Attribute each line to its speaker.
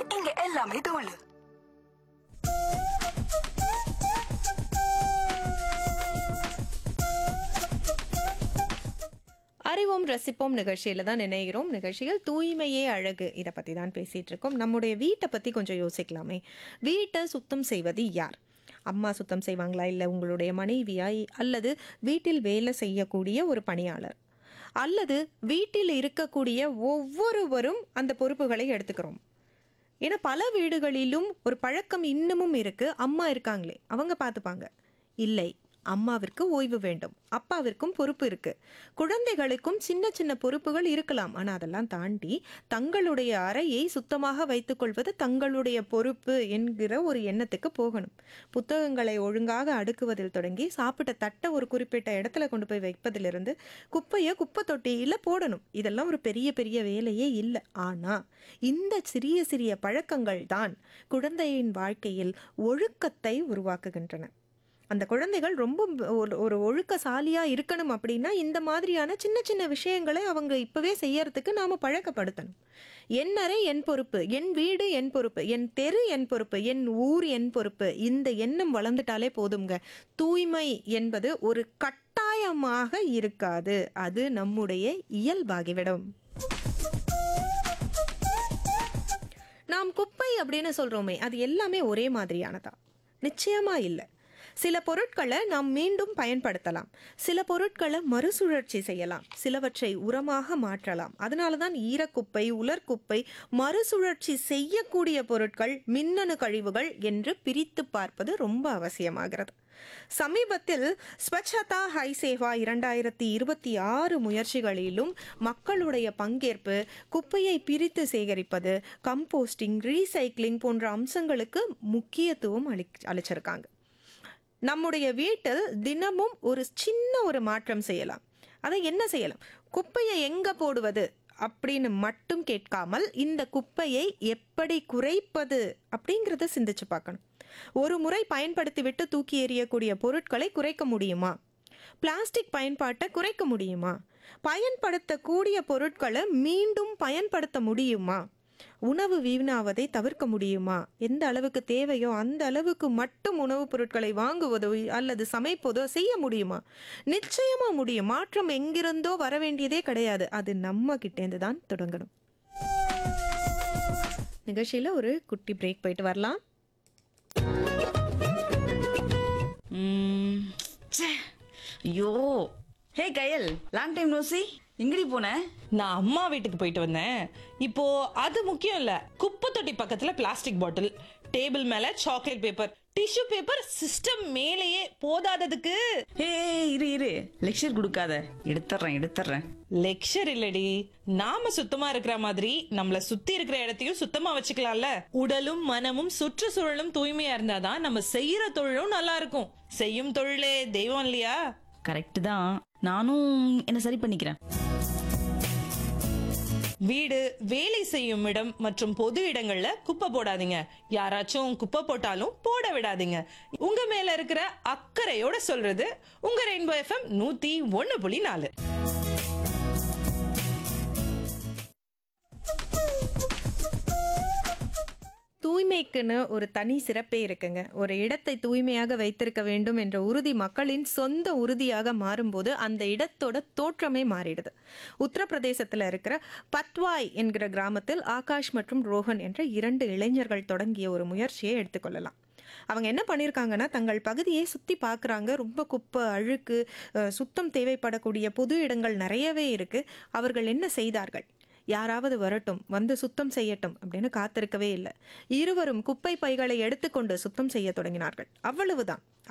Speaker 1: இங்க எல்லாமே தோலு
Speaker 2: அறிவோம் ரசிப்போம் நிகழ்ச்சியில தான் நினைகிறோம் நிகழ்ச்சியில் தூய்மையே அழகு இதை பத்தி தான் பேசிட்டு இருக்கோம் நம்முடைய வீட்டை பத்தி கொஞ்சம் யோசிக்கலாமே வீட்டை சுத்தம் செய்வது யார் அம்மா சுத்தம் செய்வாங்களா இல்லை உங்களுடைய மனைவியா அல்லது வீட்டில் வேலை செய்யக்கூடிய ஒரு பணியாளர் அல்லது வீட்டில் இருக்கக்கூடிய ஒவ்வொருவரும் அந்த பொறுப்புகளை எடுத்துக்கிறோம் ஏன்னா பல வீடுகளிலும் ஒரு பழக்கம் இன்னமும் இருக்கு அம்மா இருக்காங்களே அவங்க பார்த்துப்பாங்க இல்லை அம்மாவிற்கு ஓய்வு வேண்டும் அப்பாவிற்கும் பொறுப்பு இருக்கு குழந்தைகளுக்கும் சின்ன சின்ன பொறுப்புகள் இருக்கலாம் ஆனால் அதெல்லாம் தாண்டி தங்களுடைய அறையை சுத்தமாக வைத்துக்கொள்வது தங்களுடைய பொறுப்பு என்கிற ஒரு எண்ணத்துக்கு போகணும் புத்தகங்களை ஒழுங்காக அடுக்குவதில் தொடங்கி சாப்பிட்ட தட்டை ஒரு குறிப்பிட்ட இடத்துல கொண்டு போய் வைப்பதிலிருந்து குப்பையை குப்பை தொட்டியில் போடணும் இதெல்லாம் ஒரு பெரிய பெரிய வேலையே இல்லை ஆனால் இந்த சிறிய சிறிய பழக்கங்கள் தான் குழந்தையின் வாழ்க்கையில் ஒழுக்கத்தை உருவாக்குகின்றன அந்த குழந்தைகள் ரொம்ப ஒரு ஒரு ஒழுக்கசாலியா இருக்கணும் அப்படின்னா இந்த மாதிரியான சின்ன சின்ன விஷயங்களை அவங்க இப்பவே செய்யறதுக்கு நாம பழக்கப்படுத்தணும் என் அறை என் பொறுப்பு என் வீடு என் பொறுப்பு என் தெரு என் பொறுப்பு என் ஊர் என் பொறுப்பு இந்த எண்ணம் வளர்ந்துட்டாலே போதுங்க தூய்மை என்பது ஒரு கட்டாயமாக இருக்காது அது நம்முடைய இயல்பாகிவிடும் நாம் குப்பை அப்படின்னு சொல்றோமே அது எல்லாமே ஒரே மாதிரியானதா நிச்சயமா இல்லை சில பொருட்களை நாம் மீண்டும் பயன்படுத்தலாம் சில பொருட்களை மறுசுழற்சி செய்யலாம் சிலவற்றை உரமாக மாற்றலாம் அதனால தான் ஈரக்குப்பை உலர்குப்பை மறுசுழற்சி செய்யக்கூடிய பொருட்கள் மின்னணு கழிவுகள் என்று பிரித்து பார்ப்பது ரொம்ப அவசியமாகிறது சமீபத்தில் ஸ்வச்சதா ஹை சேவா இரண்டாயிரத்தி இருபத்தி ஆறு முயற்சிகளிலும் மக்களுடைய பங்கேற்பு குப்பையை பிரித்து சேகரிப்பது கம்போஸ்டிங் ரீசைக்ளிங் போன்ற அம்சங்களுக்கு முக்கியத்துவம் அளி அளிச்சிருக்காங்க நம்முடைய வீட்டில் தினமும் ஒரு சின்ன ஒரு மாற்றம் செய்யலாம் அதை என்ன செய்யலாம் குப்பையை எங்க போடுவது அப்படின்னு மட்டும் கேட்காமல் இந்த குப்பையை எப்படி குறைப்பது அப்படிங்கிறத சிந்திச்சு பார்க்கணும் ஒரு முறை பயன்படுத்திவிட்டு தூக்கி எறியக்கூடிய பொருட்களை குறைக்க முடியுமா பிளாஸ்டிக் பயன்பாட்டை குறைக்க முடியுமா பயன்படுத்தக்கூடிய பொருட்களை மீண்டும் பயன்படுத்த முடியுமா உணவு வீணாவதை தவிர்க்க முடியுமா எந்த அளவுக்கு தேவையோ அந்த அளவுக்கு மட்டும் உணவுப் பொருட்களை வாங்குவதோ அல்லது சமைப்பதோ செய்ய முடியுமா நிச்சயமா முடியும் மாற்றம் எங்கிருந்தோ வர வேண்டியதே கிடையாது அது நம்ம கிட்டேருந்து தான் தொடங்கணும் நிகழ்ச்சியில ஒரு குட்டி பிரேக் போயிட்டு வரலாம்
Speaker 3: ம், ச்சே. ஐயோ hey Kayal long time no see எங்கடி போன
Speaker 4: நான் அம்மா வீட்டுக்கு போயிட்டு வந்தேன் இப்போ அது முக்கியம் இல்ல குப்பை தொட்டி பக்கத்துல பிளாஸ்டிக் பாட்டில் டேபிள் மேல chocolate paper tissue paper system மேலேயே போதாததுக்கு
Speaker 3: ஹே இரு இரு லெக்சர் கொடுக்காத எடுத்துறேன் எடுத்துறேன்
Speaker 4: லெக்சர் இல்லடி நாம சுத்தமா இருக்கிற மாதிரி நம்மள சுத்தி இருக்கிற இடத்தையும் சுத்தமா வச்சுக்கலாம்ல உடலும் மனமும் சுற்றுச்சூழலும் தூய்மையா இருந்தாதான் நம்ம செய்யற தொழிலும் நல்லா இருக்கும் செய்யும் தொழிலே தெய்வம் இல்லையா
Speaker 3: கரெக்ட் தான் நானும் என்ன சரி பண்ணிக்கிறேன்
Speaker 4: வீடு வேலை செய்யும் இடம் மற்றும் பொது இடங்கள்ல குப்பை போடாதீங்க யாராச்சும் குப்பை போட்டாலும் போட விடாதீங்க உங்க மேல இருக்கிற அக்கறையோட சொல்றது உங்க ரெயின்போ எஃப்எம் நூத்தி ஒண்ணு புள்ளி நாலு
Speaker 2: தூய்மைக்குன்னு ஒரு தனி சிறப்பே இருக்குங்க ஒரு இடத்தை தூய்மையாக வைத்திருக்க வேண்டும் என்ற உறுதி மக்களின் சொந்த உறுதியாக மாறும்போது அந்த இடத்தோட தோற்றமே மாறிடுது உத்தரப்பிரதேசத்தில் இருக்கிற பத்வாய் என்கிற கிராமத்தில் ஆகாஷ் மற்றும் ரோஹன் என்ற இரண்டு இளைஞர்கள் தொடங்கிய ஒரு முயற்சியை எடுத்துக்கொள்ளலாம் அவங்க என்ன பண்ணியிருக்காங்கன்னா தங்கள் பகுதியை சுற்றி பார்க்குறாங்க ரொம்ப குப்பை அழுக்கு அஹ், சுத்தம் தேவைப்படக்கூடிய பொது இடங்கள் நிறையவே இருக்குது அவர்கள் என்ன செய்தார்கள் யாராவது வரட்டும் வந்து சுத்தம் செய்யட்டும் அப்படின்னு காத்திருக்கவே இல்லை இருவரும் குப்பை பைகளை எடுத்துக்கொண்டு சுத்தம் செய்ய தொடங்கினார்கள் அவ்வளவுதான்